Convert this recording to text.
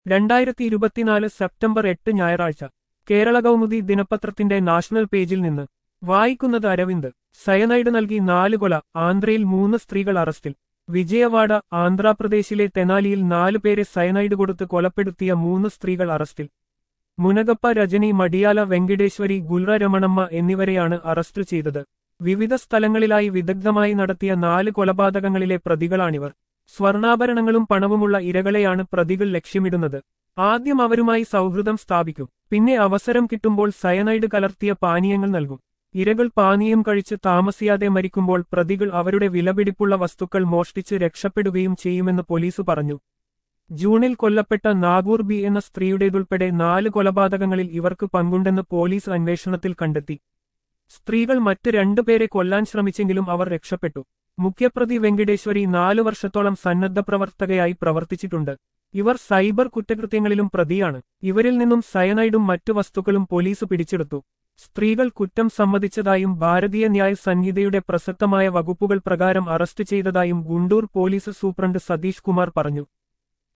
രണ്ടായിരത്തി ഇരുപത്തിനാല് സെപ്റ്റംബർ എട്ട് ഞായറാഴ്ച കേരള കൗമുദി ദിനപത്രത്തിന്റെ നാഷണൽ പേജിൽ നിന്ന് വായിക്കുന്നത് അരവിന്ദ് സയനൈഡ് നൽകി നാല് കൊല ആന്ധ്രയിൽ മൂന്ന് സ്ത്രീകൾ അറസ്റ്റിൽ വിജയവാഡ ആന്ധ്രാപ്രദേശിലെ തെനാലിയിൽ നാലുപേരെ സയനൈഡ് കൊടുത്ത് കൊലപ്പെടുത്തിയ മൂന്ന് സ്ത്രീകൾ അറസ്റ്റിൽ മുനകപ്പ രജനി മടിയാല വെങ്കടേശ്വരി ഗുൽറ രമണമ്മ എന്നിവരെയാണ് അറസ്റ്റ് ചെയ്തത് വിവിധ സ്ഥലങ്ങളിലായി വിദഗ്ധമായി നടത്തിയ നാല് കൊലപാതകങ്ങളിലെ പ്രതികളാണിവർ സ്വർണാഭരണങ്ങളും പണവുമുള്ള ഇരകളെയാണ് പ്രതികൾ ലക്ഷ്യമിടുന്നത് ആദ്യം അവരുമായി സൗഹൃദം സ്ഥാപിക്കും പിന്നെ അവസരം കിട്ടുമ്പോൾ സയനൈഡ് കലർത്തിയ പാനീയങ്ങൾ നൽകും ഇരകൾ പാനീയം കഴിച്ച് താമസിയാതെ മരിക്കുമ്പോൾ പ്രതികൾ അവരുടെ വിലപിടിപ്പുള്ള വസ്തുക്കൾ മോഷ്ടിച്ച് രക്ഷപ്പെടുകയും ചെയ്യുമെന്ന് പോലീസ് പറഞ്ഞു ജൂണിൽ കൊല്ലപ്പെട്ട നാഗൂർ ബി എന്ന സ്ത്രീയുടേതുൾപ്പെടെ നാല് കൊലപാതകങ്ങളിൽ ഇവർക്ക് പങ്കുണ്ടെന്ന് പോലീസ് അന്വേഷണത്തിൽ കണ്ടെത്തി സ്ത്രീകൾ മറ്റ് രണ്ടുപേരെ കൊല്ലാൻ ശ്രമിച്ചെങ്കിലും അവർ രക്ഷപ്പെട്ടു മുഖ്യപ്രതി വെങ്കടേശ്വരി നാലു വർഷത്തോളം സന്നദ്ധ പ്രവർത്തകയായി പ്രവർത്തിച്ചിട്ടുണ്ട് ഇവർ സൈബർ കുറ്റകൃത്യങ്ങളിലും പ്രതിയാണ് ഇവരിൽ നിന്നും സയനൈഡും മറ്റു വസ്തുക്കളും പോലീസ് പിടിച്ചെടുത്തു സ്ത്രീകൾ കുറ്റം സമ്മതിച്ചതായും ഭാരതീയ ന്യായ സംഹിതയുടെ പ്രസക്തമായ വകുപ്പുകൾ പ്രകാരം അറസ്റ്റ് ചെയ്തതായും ഗുണ്ടൂർ പോലീസ് സൂപ്രണ്ട് സതീഷ് കുമാർ പറഞ്ഞു